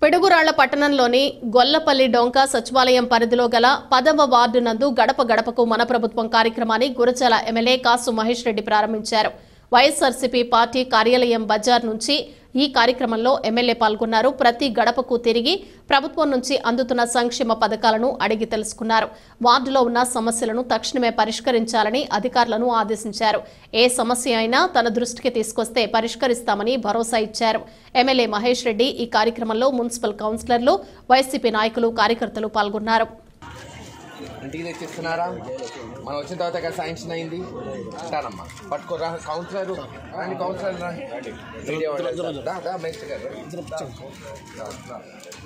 పిడుగురాళ్ల పట్టణంలోని గొల్లపల్లి డొంక సచివాలయం పరిధిలో గల పదవ వార్డు నందు గడప గడపకు మన ప్రభుత్వం కార్యక్రమాన్ని గురజాల ఎమ్మెల్యే కాసు మహేష్ రెడ్డి ప్రారంభించారు వైఎస్ఆర్సీపీ పార్టీ కార్యాలయం బజార్ నుంచి ఈ కార్యక్రమంలో ఎమ్మెల్యే పాల్గొన్నారు ప్రతి గడపకు తిరిగి ప్రభుత్వం నుంచి అందుతున్న సంక్షేమ పథకాలను అడిగి తెలుసుకున్నారు వార్డులో ఉన్న సమస్యలను తక్షణమే పరిష్కరించాలని అధికారులను ఆదేశించారు ఏ సమస్య అయినా తన దృష్టికి తీసుకొస్తే పరిష్కరిస్తామని భరోసా ఇచ్చారు ఎమ్మెల్యే మహేష్ రెడ్డి ఈ కార్యక్రమంలో మున్సిపల్ కౌన్సిలర్లు వైసీపీ నాయకులు కార్యకర్తలు పాల్గొన్నారు ఇంటికి తెచ్చిస్తున్నారా మనం వచ్చిన తర్వాత కదా శాంక్షన్ అయింది అంటానమ్మా పట్టుకోరా కౌన్సిలర్ రండి కౌన్సిలర్ రా మీడియా వాళ్ళు. దా, దా, మేస్టర్ గారు. దా. దా, దా.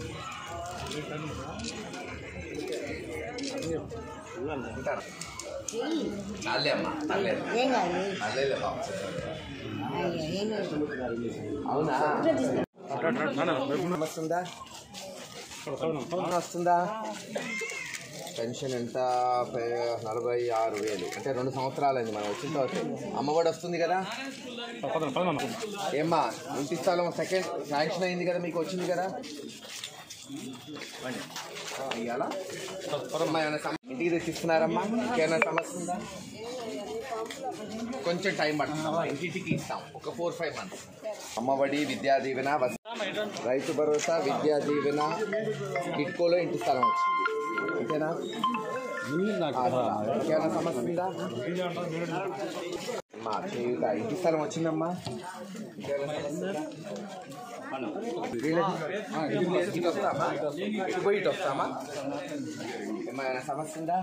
ఉంటారా? నాలుగే అమ్మా నాలుగే ఏం కాదు నాలుగేలే బాబు. అయ్యో, ఏం కాదు. అవునా సమస్య ఉందా అవునా, వస్తుందా పెన్షన్ ఎంత పే- నలభై ఆరు వేలు అంటే రెండు సంవత్సరాలైంది మనం వచ్చిన తర్వాత అమ్మఒడి వస్తుంది కదా ఏమ్మా ఇంటి స్థలం సెకండ్ శాంక్షన్ అయింది కదా మీకు వచ్చింది కదా ఇయ్యాలా? అమ్మా, ఏమైనా సమ- ఇంటికి తెచ్చిస్తున్నారమ్మా ఇంకేమైనా సమస్య ఉందా కొంచెం టైం పడుతుందమ్మా ఇంటింటికి ఇస్తాం ఒక ఫోర్ ఫైవ్ మంత్స్ అమ్మఒడి విద్యా దీవెన వస- రైతు భరోసా విద్యా దీవెన కిట్కోలో ఇంటి స్థలం వచ్చింది అంతేనా ఆ, ఇంకేమైనా సమస్య ఉందా అమ్మా చేయుట ఇంటి స్థలం వచ్చిందమ్మా ఇంకేమైనా సమస్య ఉందా? వీళ్ళకి- ఆ, ఇటు లేదు, ఇటు వస్తామా ఇటు పోయి ఇటు వస్తామా ఏమైనా సమస్య ఉందా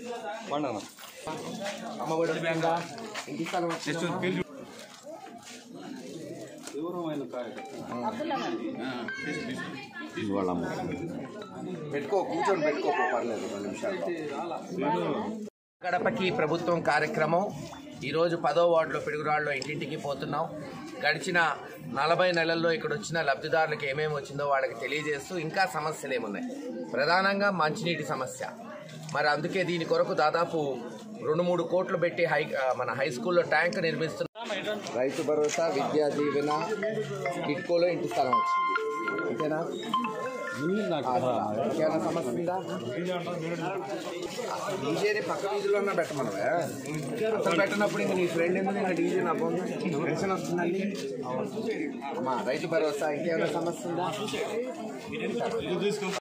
అమ్మ కూడా వస్తుందా ఇంటి స్థలం వచ్చిందా పెట్టుకో కూర్చొని పెట్టుకోకు పర్లేదు రెండు నిమిషాలు గడపకి ప్రభుత్వం కార్యక్రమం ఈరోజు పదో వార్డులో పిడుగురాళ్ళలో ఇంటింటికి పోతున్నాం గడిచిన నలభై నెలల్లో ఇక్కడ వచ్చిన లబ్ధిదారులకు ఏమేమి వచ్చిందో వాళ్ళకి తెలియజేస్తూ ఇంకా సమస్యలు ఏమున్నాయి ప్రధానంగా మంచినీటి సమస్య మరి అందుకే దీని కొరకు దాదాపు రెండు మూడు కోట్లు పెట్టి హై ఆ, మన హై స్కూల్లో ట్యాంక్ నిర్మిస్తున్నాం రైతు భరోసా విద్యా దీవెన కిట్కోలో ఇంటి స్థలం వచ్చింది అంతేనా ఇంకేమైనా సమస్య ఉందా డీజేని పక్క వీధిలో పెట్టమనవే అసలు పెట్టినప్పుడు ఇంక నీ ఫ్రెండ్ ఎందుకు ఇంకా డీజే నా పొందు పెన్షన్ వస్తుందండి అమ్మా రైతు భరోసా ఇంకేమైనా సమస్య ఉందా